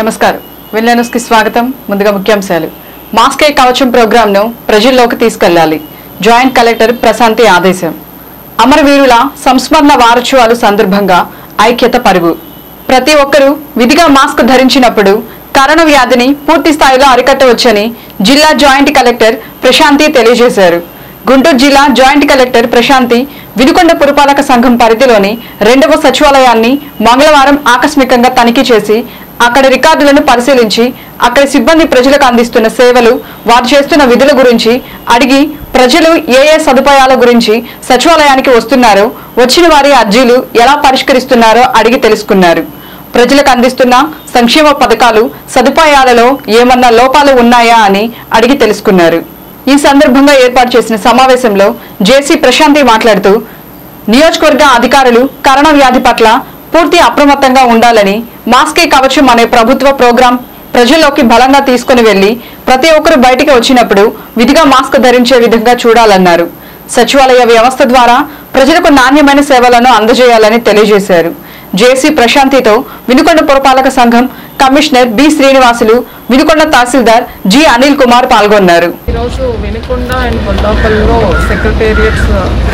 నమస్కారం విల్లెనస్ కి స్వాగతం ముందుగా ముఖ్యాంశాలు మాస్కే కవచం ప్రోగ్రామ్ ను ప్రజల్లోకి తీసుకెళ్లాలి జాయింట్ కలెక్టర్ ప్రశాంతి ఆదేశం అమరవీరుల సంస్మరణ వారోత్సవాలు సందర్భంగా ఐక్యత పరుగు ప్రతి ఒక్కరూ విధిగా మాస్క్ ధరించినప్పుడు కరోనా వ్యాధిని పూర్తి స్థాయిలో అరికట్టవచ్చని జిల్లా జాయింట్ కలెక్టర్ ప్రశాంతి తెలియజేశారు గుంటూరు జిల్లా జాయింట్ కలెక్టర్ ప్రశాంతి వినుకొండ పురపాలక సంఘం పరిధిలోని రెండవ సచివాలయాన్ని మంగళవారం ఆకస్మికంగా తనిఖీ చేసి అక్కడ రికార్డులను పరిశీలించి అక్కడి సిబ్బంది ప్రజలకు అందిస్తున్న సేవలు వారు చేస్తున్న విధుల గురించి అడిగి ప్రజలు ఏ ఏ సదుపాయాల గురించి సచివాలయానికి వస్తున్నారో వచ్చిన వారి అర్జీలు ఎలా పరిష్కరిస్తున్నారో అడిగి తెలుసుకున్నారు ప్రజలకు అందిస్తున్న సంక్షేమ పథకాలు సదుపాయాలలో ఏమన్నా లోపాలు ఉన్నాయా అని అడిగి తెలుసుకున్నారు ఈ సందర్భంగా ఏర్పాటు చేసిన సమావేశంలో జేసీ ప్రశాంతి మాట్లాడుతూ నియోజకవర్గ అధికారులు కరోనా వ్యాధి పట్ల పూర్తి అప్రమత్తంగా ఉండాలని మాస్కే కవచం అనే ప్రభుత్వ ప్రోగ్రాం ప్రజల్లోకి బలంగా తీసుకుని వెళ్లి ప్రతి ఒక్కరు బయటికి వచ్చినప్పుడు విధిగా మాస్క్ ధరించే విధంగా చూడాలన్నారు సచివాలయ వ్యవస్థ ద్వారా ప్రజలకు నాణ్యమైన సేవలను అందజేయాలని తెలియజేశారు జేసీ ప్రశాంతితో వినుకొండ పురపాలక సంఘం commissioner B Srinivasulu Vinukonda tahsildar G Anil Kumar పాల్గొన్నారు ఈరోజు వినుకొండ అండ్ బొల్లాపల్లిలో సెక్రటేరియట్స్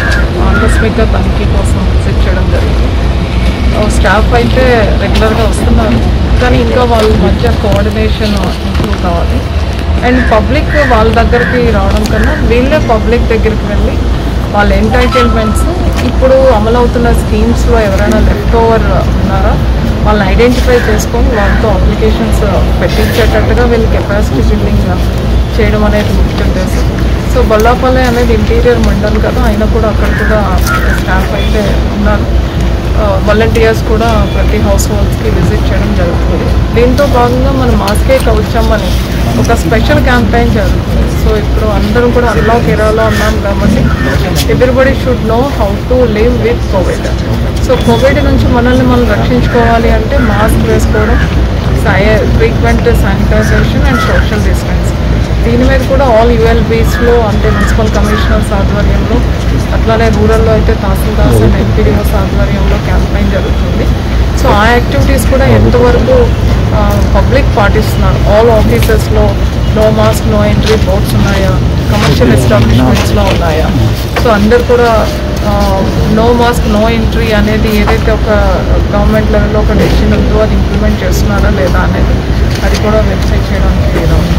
ఆకస్మిక తనిఖీ కోసం విజిట్ చేయడం జరిగింది ఆ, స్టాఫ్ అయితే రెగ్యులర్గా వస్తున్నారు కానీ ఇంకా వాళ్ళ మధ్య కోఆర్డినేషన్ ఇంప్రూవ్ కావాలి అండ్ పబ్లిక్ వాళ్ళ దగ్గరికి రావడం కన్నా వీళ్ళే పబ్లిక్ దగ్గరికి వెళ్ళి వాళ్ళ ఎంటైటిల్మెంట్స్ ఇప్పుడు అమలవుతున్న స్కీమ్స్లో ఎవరైనా లెఫ్ట్ ఓవర్ ఉన్నారా వాళ్ళని ఐడెంటిఫై చేసుకొని వాళ్ళతో అప్లికేషన్స్ పెట్టించేటట్టుగా వీళ్ళు కెపాసిటీ బిల్డింగ్ చేయడం అనేది ముఖ్య ఉద్దేశం సో బొల్లాపల్లి అనేది ఇంటీరియర్ మండల్ కదా అయినా కూడా అక్కడ కూడా స్టాఫ్ అయితే ఉన్నారు వాలంటీర్స్ కూడా ప్రతి హౌస్ హోల్డ్స్కి విజిట్ చేయడం జరుగుతుంది దీంతో భాగంగా మనం మాస్కే కవచమని ఒక స్పెషల్ క్యాంపెయిన్ జరుగుతుంది సో ఇప్పుడు అందరూ కూడా అన్లాక్ ఎరాలో ఉన్నాం కాబట్టి everybody should know how to live with covid so covid నుంచి మనల్ని మనం రక్షించుకోవాలి అంటే మాస్క్ వేసుకోవడం frequent sanitization and social distance దీని మీద కూడా ఆల్ యూఎల్బీస్లో అంటే మున్సిపల్ కమిషనర్స్ ఆధ్వర్యంలో అట్లానే రూరల్లో అయితే తహసీల్దార్స్ అండ్ ఎంపీడీఓస్ ఆధ్వర్యంలో క్యాంపెయిన్ జరుగుతుంది సో ఆ యాక్టివిటీస్ కూడా ఎంతవరకు పబ్లిక్ పాటిస్తున్నారు ఆల్ ఆఫీసెస్లో no mask no entry boards ఉన్నాయా కమర్షియల్ ఎస్టాబ్లిష్మెంట్స్లో ఉన్నాయా సో అందరు కూడా నో మాస్క్ నో ఎంట్రీ అనేది ఏదైతే ఒక గవర్నమెంట్ లెవెల్లో ఒక డెసిషన్ ఉందో అది ఇంప్లిమెంట్ చేస్తున్నారా లేదా అనేది అది కూడా వెబ్సైట్ చేయడానికి ఈరోజు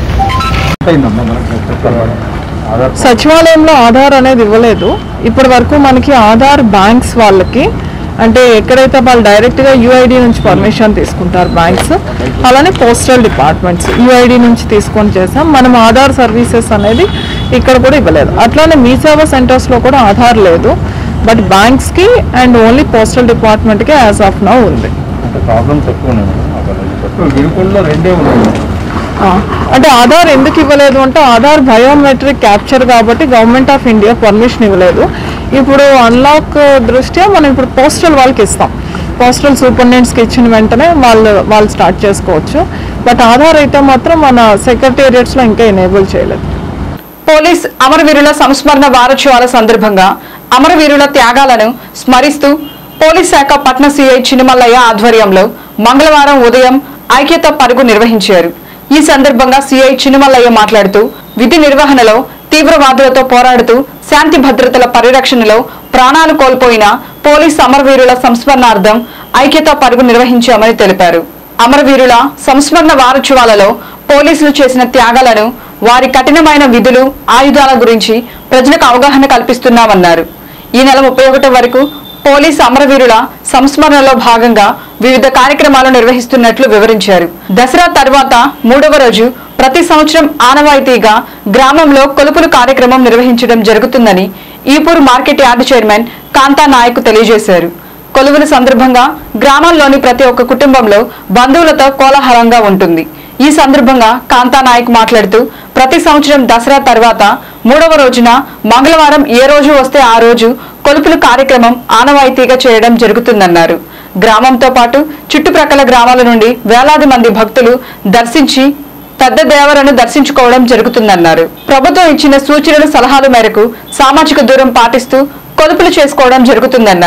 అయిందమ్మా మనకు చెప్తారు ఆధార్ సచివాలయంలో ఆధార్ అనేది ఇవ్వలేదు ఇప్పటి వరకు మనకి ఆధార్ బ్యాంక్స్ వాళ్ళకి అంటే ఎక్కడైతే వాళ్ళు డైరెక్ట్గా యూఐడి నుంచి పర్మిషన్ తీసుకుంటారు బ్యాంక్స్ అలానే పోస్టల్ డిపార్ట్మెంట్స్ యూఐడి నుంచి తీసుకొని చేసాం మనం ఆధార్ సర్వీసెస్ అనేది ఇక్కడ కూడా ఇవ్వలేదు అట్లానే మీ సేవా సెంటర్స్లో కూడా ఆధార్ లేదు బట్ బ్యాంక్స్కి అండ్ ఓన్లీ పోస్టల్ డిపార్ట్మెంట్కి యాజ్ ఆఫ్ నౌ ఉంది అంటే ప్రాబ్లమ్స్ ఎక్కువ ఉన్నాయి మేడం అక్కడ వినుకొండలో రెండే ఉన్నాయి ఆ, అంటే ఆధార్ ఎందుకు ఇవ్వలేదు అంటే ఆధార్ బయోమెట్రిక్ క్యాప్చర్ కాబట్టి గవర్నమెంట్ ఆఫ్ ఇండియా పర్మిషన్ ఇవ్వలేదు ఇప్పుడు అన్లాక్ దృష్ట్యా మనం ఇప్పుడు పోస్టల్ వాళ్ళకి ఇస్తాం పోస్టల్ సూపరింటెండెంట్స్కి ఇచ్చిన వెంటనే వాళ్ళు వాళ్ళు స్టార్ట్ చేసుకోవచ్చు బట్ ఆధార్ అయితే మాత్రం మన సెక్రటేరియట్స్లో ఇంకా ఎనేబుల్ చేయలేదు పోలీస్ అమరవీరుల సంస్మరణ వారోత్సవాల సందర్భంగా అమరవీరుల త్యాగాలను స్మరిస్తూ పోలీస్ శాఖ పట్న సిఐ చిన్నమల్లయ్య ఆధ్వర్యంలో మంగళవారం ఉదయం ఐక్యత పరుగు నిర్వహించారు ఈ సందర్భంగా సిఐ చిన్నమల్లయ్య మాట్లాడుతూ విధి నిర్వహణలో తీవ్రవాదులతో పోరాడుతూ శాంతి భద్రతల పరిరక్షణలో ప్రాణాలు కోల్పోయిన పోలీస్ అమరవీరుల సంస్మరణార్థం ఐక్యత పరుగు నిర్వహించామని తెలిపారు అమరవీరుల సంస్మరణ వారోత్సవాలలో పోలీసులు చేసిన త్యాగాలను వారి కఠినమైన విధులు ఆయుధాల గురించి ప్రజలకు అవగాహన కల్పిస్తున్నామన్నారు ఈ నెల ముప్పై ఒకటి వరకు పోలీస్ అమరవీరుల సంస్మరణలో భాగంగా వివిధ కార్యక్రమాలు నిర్వహిస్తున్నట్లు వివరించారు దసరా తర్వాత మూడవ రోజు ప్రతి సంవత్సరం ఆనవాయితీగా గ్రామంలో కొలుపులు కార్యక్రమం నిర్వహించడం జరుగుతుందని Ipur market yard chairman Kantha Nayak తెలియజేశారు కొలువుల సందర్భంగా గ్రామాల్లోని ప్రతి ఒక్క కుటుంబంలో బంధువులతో కోలాహలంగా ఉంటుంది ఈ సందర్భంగా కాంతా నాయక్ మాట్లాడుతూ ప్రతి సంవత్సరం దసరా తర్వాత మూడవ రోజున మంగళవారం ఏ రోజు వస్తే ఆ రోజు కొలుపులు కార్యక్రమం ఆనవాయితీగా చేయడం జరుగుతుందన్నారు గ్రామంతో పాటు చుట్టుప్రక్కల గ్రామాల నుండి వేలాది మంది భక్తులు దర్శించి పెద్ద దేవరను దర్శించుకోవడం జరుగుతుందన్నారు ప్రభుత్వం ఇచ్చిన సూచనల సలహాల మేరకు సామాజిక దూరం పాటిస్తూ కొలుపులు చేసుకోవడం జరుగుతుందన్నారు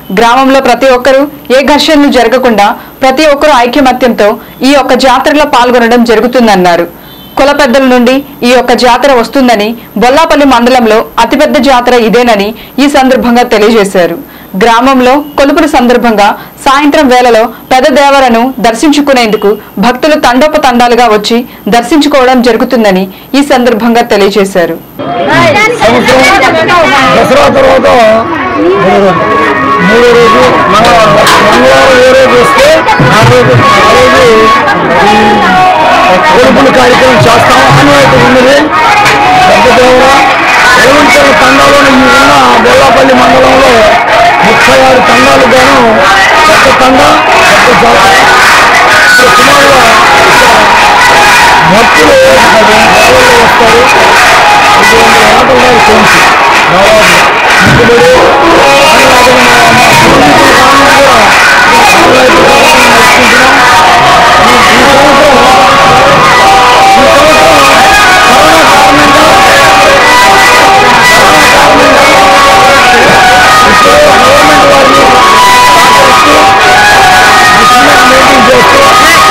గ్రామంలో ప్రతి ఒక్కరూ ఏ ఘర్షణలు జరగకుండా ప్రతి ఒక్కరూ ఐక్యమత్యంతో ఈ యొక్క జాతరలో పాల్గొనడం జరుగుతుందన్నారు కుల పెద్దల నుండి ఈ యొక్క జాతర వస్తుందని బొల్లాపల్లి మండలంలో అతిపెద్ద జాతర ఇదేనని ఈ సందర్భంగా తెలియజేశారు గ్రామంలో కొలుపుల సందర్భంగా సాయంత్రం వేళలో పెద్ద దేవరను దర్శించుకునేందుకు భక్తులు తండోపతండాలుగా వచ్చి దర్శించుకోవడం జరుగుతుందని ఈ సందర్భంగా తెలియజేశారు దసరా తర్వాత మూడో రోజు మంగళవారం ఏ రోజు వస్తే ఆ రోజు ఆ రోజు ఈ కొలుపుల కార్యక్రమం చేస్తాం ఆనవాయితీ ఉన్నది పెద్దదేవర ఎలవంచల తండాలోని ఈ ఉన్న బొల్లాపల్లి మండలంలో ముప్పై ఆరు తండాలు గాను పెద్ద తండ పెద్ద జాతర ఇక్కడ సుమారుగా భక్తులు బాలలో వస్తారు ఇటువంటి ఆటలు తెలుసు దాదాపు ముక్కుబడి ఆహ్లాదం మా మా పూర్వీకుల కాలంలో కూడా ఆహ్లాదం కావాలని నడుచుకుంటున్నాం ఈ ఈ సంవత్సరం ఈ సంవత్సరం కరోనా కారణంగా కరోనా కారణంగా ఇప్పుడు గవర్నమెంట్ వారిని సహకరిస్తూ డిస్ట్రిక్ట్ మెయింటైన్ చేస్తూ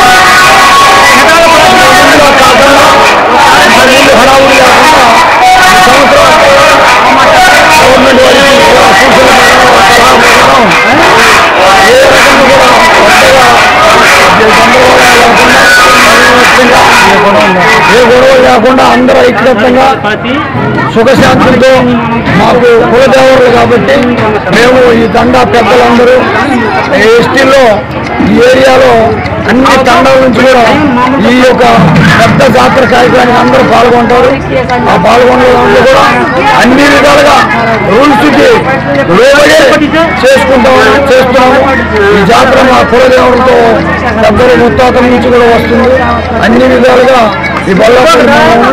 ఇందులో కాకుండా ఇంతకుముందు హడావుడి లేకుండా ఈ సంవత్సరం గవర్నమెంట్ వారికి కూడా సూచన మేరకు సలహా ప్రకారం ఏ రకంగా కూడా కొత్తగా గందరగోళాలు లేకుండా అన్యోన్యంగా ఏ గొడవ లేకుండా అందరూ ఐక్యతంగా సుఖశాంతులతో మాకు కులదేవరులు కాబట్టి మేము ఈ దండా పెద్దలందరూ ఎస్టీలో ఈ ఏరియాలో అన్ని తండాల నుంచి కూడా ఈ యొక్క పెద్ద జాతర కార్యక్రమానికి అందరూ పాల్గొంటారు ఆ పాల్గొనే దాంట్లో కూడా అన్ని విధాలుగా రూల్స్ కి లోబడి చేసుకుంటాము చేస్తున్నాము ఈ జాతర మా కులదేవులతో పెద్దలు ముత్తాతల నుంచి కూడా వస్తుంది అన్ని విధాలుగా ఈ బొల్లపల్లి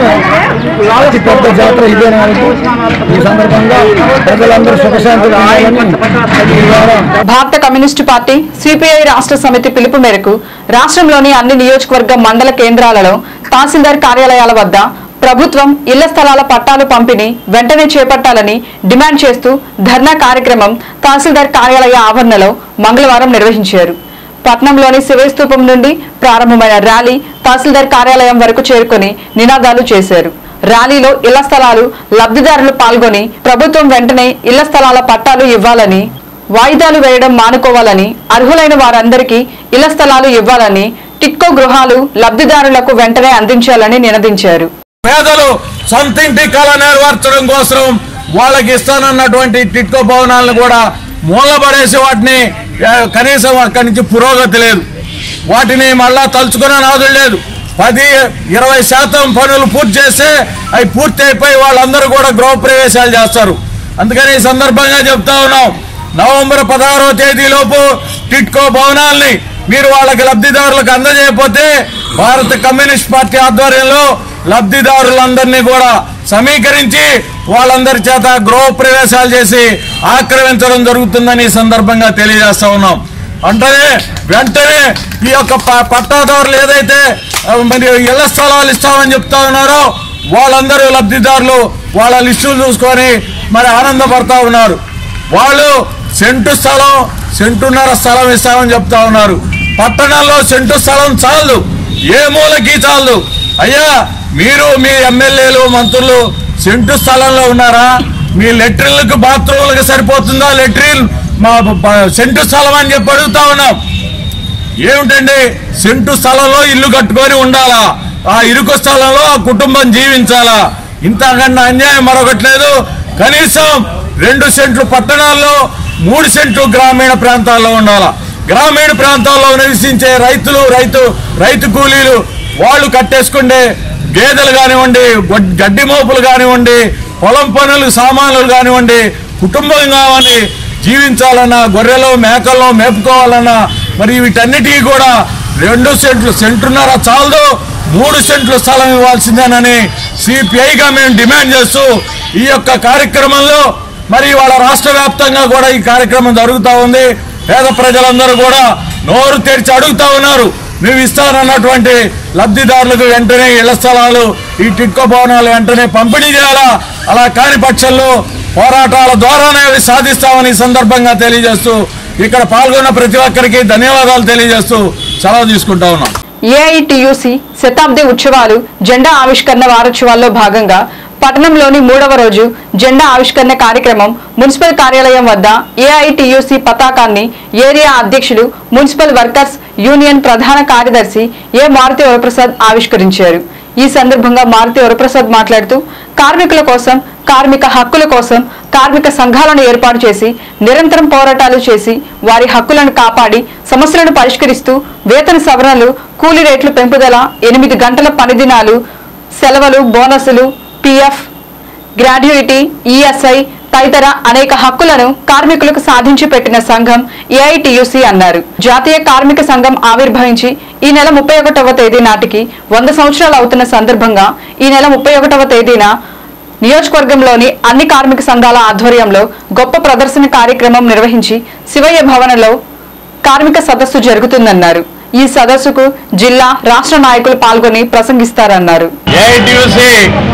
అతి పెద్ద జాతర ఇదేనానికి ఈ సందర్భంగా ప్రజలందరూ సుఖశాంతిగా ఉండాలని ఈ ద్వారా భారత కమ్యూనిస్టు పార్టీ సిపిఐ రాష్ట్ర సమితి పిలుపు మేరకు రాష్ట్రంలోని అన్ని నియోజకవర్గ మండల కేంద్రాలలో తహసీల్దార్ కార్యాలయాల వద్ద ప్రభుత్వం ఇళ్ల స్థలాల పట్టాలు పంపిణీ వెంటనే చేపట్టాలని డిమాండ్ చేస్తూ ధర్నా కార్యక్రమం తహసీల్దార్ కార్యాలయ ఆవరణలో మంగళవారం నిర్వహించారు పట్నంలోని శివస్తూపం నుండి ప్రారంభమైన ర్యాలీ తహసీల్దార్ కార్యాలయం వరకు చేరుకుని నినాదాలు చేశారు ర్యాలీలో ఇళ్ల స్థలాలు లబ్ధిదారులు పాల్గొని ప్రభుత్వం వెంటనే ఇళ్ల స్థలాల పట్టాలు ఇవ్వాలని వాయిదాలు వేయడం మానుకోవాలని అర్హులైన వారందరికీ ఇళ్ల స్థలాలు ఇవ్వాలని టిట్కో గృహాలు లబ్ధిదారులకు వెంటనే అందించాలని నినదించారు పేదలు సొంత ఇంటి కళ నెరవేర్చడం కోసం వాళ్ళకి ఇస్తానన్నటువంటి టిట్కో భవనాలను కూడా మూలపడేసి వాటిని ఆ, కనీసం అక్కడి నుంచి పురోగతి లేదు వాటిని మళ్ళా తలుచుకునే నాదులు లేదు పది ఇరవై శాతం పనులు పూర్తి చేస్తే అవి పూర్తి అయిపోయి వాళ్ళందరూ కూడా గృహప్రవేశాలు చేస్తారు అందుకని ఈ సందర్భంగా చెప్తా ఉన్నాం నవంబర్ పదహారవ తేదీలోపు టిట్కో భవనాల్ని మీరు వాళ్ళకి లబ్ధిదారులకు అందజేయకపోతే భారత కమ్యూనిస్ట్ పార్టీ ఆధ్వర్యంలో లబ్ధిదారులందరినీ కూడా సమీకరించి వాళ్ళందరి చేత గృహ ప్రవేశాలు చేసి ఆక్రమించడం జరుగుతుందని ఈ సందర్భంగా తెలియజేస్తా ఉన్నాం వెంటనే వెంటనే ఈ యొక్క ప- పట్టాదారులు ఏదైతే ఆ, మరి ఇళ్ల స్థలాలు ఇస్తామని చెప్తా ఉన్నారో వాళ్ళందరూ లబ్ధిదారులు వాళ్ళ లిస్టులు చూసుకొని మరి ఆనందపడతా ఉన్నారు వాళ్ళు సెంటు స్థలం సెంటున్నర స్థలం ఇస్తామని చెప్తా ఉన్నారు పట్టణంలో సెంటు స్థలం చాలు ఏ మూలకి చాలు అయ్యా మీరు మీ ఎమ్మెల్యేలు మంత్రులు సెంటు స్థలంలో ఉన్నారా మీ లెట్రిన్లకు బాత్రూమ్లకు సరిపోతుందా లెట్రిన్ మా బ- సెంటు స్థలం అని చెప్పి అడుగుతా ఉన్నాం ఏమిటండి సెంటు స్థలంలో ఇల్లు కట్టుకొని ఉండాలా ఆ ఇరుకు స్థలంలో ఆ కుటుంబం జీవించాలా ఇంతకన్నా అన్యాయం మరొకటి లేదు కనీసం రెండు సెంట్లు పట్టణాల్లో మూడు సెంట్లు గ్రామీణ ప్రాంతాల్లో ఉండాలా గ్రామీణ ప్రాంతాల్లో నివసించే రైతులు రైతు రైతు కూలీలు వాళ్ళు కట్టేసుకుంటే గేదెలు కానివ్వండి గొడ్- గడ్డి మోపులు కానివ్వండి పొలం పనులు సామాన్లు కానివ్వండి కుటుంబం కావాలి జీవించాలన్నా గొర్రెలు మేకల్లో మేపుకోవాలన్నా మరి వీటన్నిటికీ కూడా రెండు సెంట్లు సెంటున్నర చాలదు మూడు సెంట్లు స్థలం ఇవ్వాల్సిందేనని సిపిఐగా మేము డిమాండ్ చేస్తూ ఈ యొక్క కార్యక్రమంలో మరి వాళ్ళ రాష్ట్ర వ్యాప్తంగా కూడా ఈ కార్యక్రమం జరుగుతూ ఉంది పేద ప్రజలందరూ కూడా నోరు తెరిచి అడుగుతా ఉన్నారు నువ్వు ఇస్తానన్నటువంటి లబ్ధిదారులకు వెంటనే ఇళ్ల స్థలాలు ఈ టిట్కో భవనాలు వెంటనే పంపిణీ చేయాలా అలా కాని పక్షంలో పోరాటాల ద్వారానే అవి సాధిస్తామని ఈ సందర్భంగా తెలియజేస్తూ ఇక్కడ పాల్గొన్న ప్రతి ఒక్కరికి ధన్యవాదాలు తెలియజేస్తూ సెలవు తీసుకుంటా ఉన్నాం ఏఐటియుసి శతాబ్ది ఉత్సవాలు జెండా ఆవిష్కరణ వారోత్సవాల్లో భాగంగా పట్టణంలోని మూడవ రోజు జెండా ఆవిష్కరణ కార్యక్రమం మున్సిపల్ కార్యాలయం వద్ద ఏఐటియుసి పతాకాన్ని ఏరియా అధ్యక్షులు మున్సిపల్ వర్కర్స్ యూనియన్ ప్రధాన కార్యదర్శి ఏ మారుతి వరప్రసాద్ ఆవిష్కరించారు ఈ సందర్భంగా మారుతి వరప్రసాద్ మాట్లాడుతూ కార్మికుల కోసం కార్మిక హక్కుల కోసం కార్మిక సంఘాలను ఏర్పాటు చేసి నిరంతరం పోరాటాలు చేసి వారి హక్కులను కాపాడి సమస్యలను పరిష్కరిస్తూ వేతన సవరణలు కూలీ రేట్లు పెంపుదల ఎనిమిది గంటల పని దినాలు సెలవులు బోనసులు పిఎఫ్ గ్రాడ్యుయిటీ ఈఎస్ఐ తదితర అనేక హక్కులను కార్మికులకు సాధించి పెట్టిన సంఘం ఏఐటియుసి అన్నారు జాతీయ కార్మిక సంఘం ఆవిర్భవించి ఈ నెల ముప్పై ఒకటవ తేదీ నాటికి వంద సంవత్సరాలు అవుతున్న సందర్భంగా ఈ నెల ముప్పై ఒకటవ తేదీన నియోజకవర్గంలోని అన్ని కార్మిక సంఘాల ఆధ్వర్యంలో గొప్ప ప్రదర్శన కార్యక్రమం నిర్వహించి శివయ్య భవనలో కార్మిక సదస్సు జరుగుతుందన్నారు ఈ సదస్సుకు జిల్లా రాష్ట్ర నాయకులు పాల్గొని ప్రసంగిస్తారన్నారు ఏఐటియుసి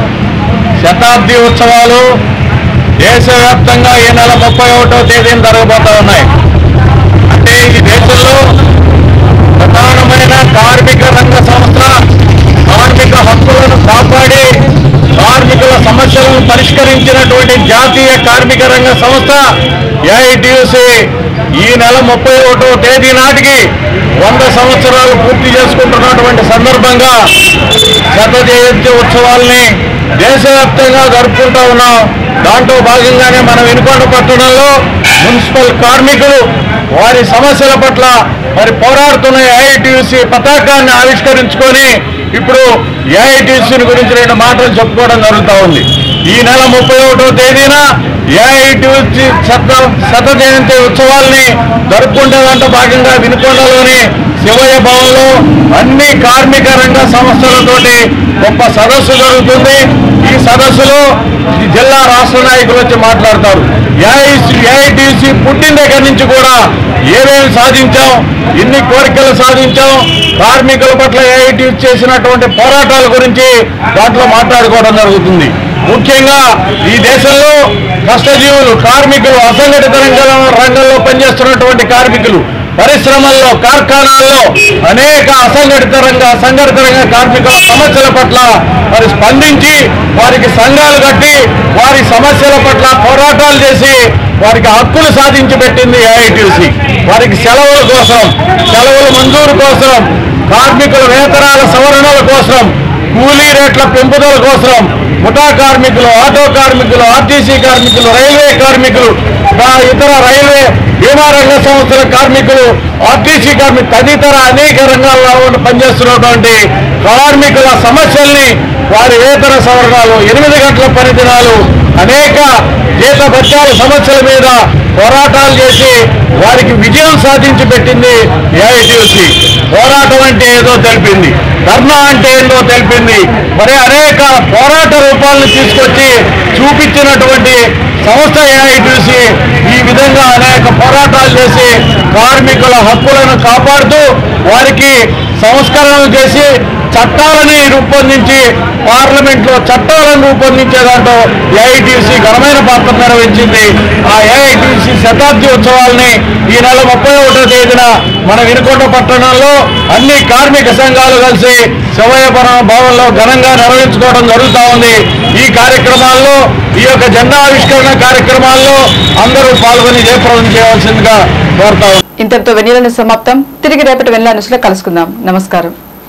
శతాబ్ది ఉత్సవాలు దేశవ్యాప్తంగా ఈ నెల ముప్పై ఒకటో తేదీన జరగబోతా ఉన్నాయి అంటే ఈ దేశంలో ప్రధానమైన కార్మిక రంగ సంస్థ కార్మిక హక్కులను కాపాడి కార్మికుల సమస్యలను పరిష్కరించినటువంటి జాతీయ కార్మిక రంగ సంస్థ ఏఐటియుసి ఈ నెల ముప్పై ఒకటో తేదీ నాటికి వంద సంవత్సరాలు పూర్తి చేసుకుంటున్నటువంటి సందర్భంగా శత జయంతి ఉత్సవాల్ని దేశవ్యాప్తంగా జరుపుకుంటా ఉన్నాం దాంట్లో భాగంగానే మన వినుకొండ పట్టణంలో మున్సిపల్ కార్మికులు వారి సమస్యల పట్ల మరి పోరాడుతున్న ఏఐటిసి పతాకాన్ని ఆవిష్కరించుకొని ఇప్పుడు ఏఐటిసిని గురించి రెండు మాటలు చెప్పుకోవడం జరుగుతూ ఉంది ఈ నెల ముప్పై ఒకటో తేదీన ఏఐటిసి శత శత జయంతి ఉత్సవాల్ని జరుపుకునే దాంట్లో భాగంగా వినుకొండలోని శివయ్య భవన్లో అన్ని కార్మిక రంగ సంస్థలతోటి గొప్ప సదస్సు జరుగుతుంది ఈ సదస్సులో ఈ జిల్లా రాష్ట్ర నాయకులు వచ్చి మాట్లాడతారు ఏఐటిసి పుట్టిన దగ్గర నుంచి కూడా ఏమేమి సాధించాం ఎన్ని కోరికలు సాధించాం కార్మికుల పట్ల ఏఐటి చేసినటువంటి పోరాటాల గురించి దాంట్లో మాట్లాడుకోవడం జరుగుతుంది ముఖ్యంగా ఈ దేశంలో కష్టజీవులు కార్మికులు అసంఘటిత రంగంలో రంగంలో పనిచేస్తున్నటువంటి కార్మికులు పరిశ్రమల్లో కార్ఖానాల్లో అనేక అసంఘటిత రంగ అసంఘటిత రంగ కార్మికుల సమస్యల పట్ల మరి స్పందించి వారికి సంఘాలు కట్టి వారి సమస్యల పట్ల పోరాటాలు చేసి వారికి హక్కులు సాధించి పెట్టింది ఏఐటీసీ వారికి సెలవుల కోసం సెలవుల మంజూరు కోసం కార్మికుల వేతనాల సవరణల కోసం కూలీ రేట్ల పెంపుదల కోసం ముఠా కార్మికులు ఆటో కార్మికులు ఆర్టీసీ కార్మికులు రైల్వే కార్మికులు ఆ ఇతర రైల్వే బీమా రంగ సంస్థల కార్మికులు ఆర్టీసీ కార్మికులు తదితర అనేక రంగాల్లో పనిచేస్తున్నటువంటి కార్మికుల సమస్యల్ని వారి వేతన సవరణలు ఎనిమిది గంటల పని దినాలు అనేక జీత భత్యాల సమస్యల మీద పోరాటాలు చేసి వారికి విజయం సాధించి పెట్టింది ఏఐటీసీ పోరాటం అంటే ఏదో తెలిపింది ధర్నా అంటే ఏందో తెలిపింది మరి అనేక పోరాట రూపాలను తీసుకొచ్చి చూపించినటువంటి సంస్థ ఏఐటీసీ ఈ విధంగా అనేక పోరాటాలు చేసి కార్మికుల హక్కులను కాపాడుతూ వారికి సంస్కరణలు చేసి చట్టాలని రూపొందించి పార్లమెంట్ లో చట్టాలను రూపొందించే దాంట్లో ఏఐటీసీ ఘనమైన పాత్ర నిర్వహించింది ఆ ఏఐటీసీ శతాబ్ది ఉత్సవాల్ని ఈ నెల ముప్పై ఒకటో తేదీన మన వినుకొండ పట్టణంలో అన్ని కార్మిక సంఘాలు కలిసి శివయపురం భవన్లో ఘనంగా నిర్వహించుకోవడం జరుగుతూ ఉంది ఈ కార్యక్రమాల్లో ఈ యొక్క జెండా ఆవిష్కరణ కార్యక్రమాల్లో అందరూ పాల్గొని జయప్రదం చేయవలసిందిగా కోరుతా ఉన్నాం. ఇంతటితో వెన్నెల న్యూస్ సమాప్తం తిరిగి రేపటి వెన్నెల న్యూస్ లో కలుసుకుందాం నమస్కారం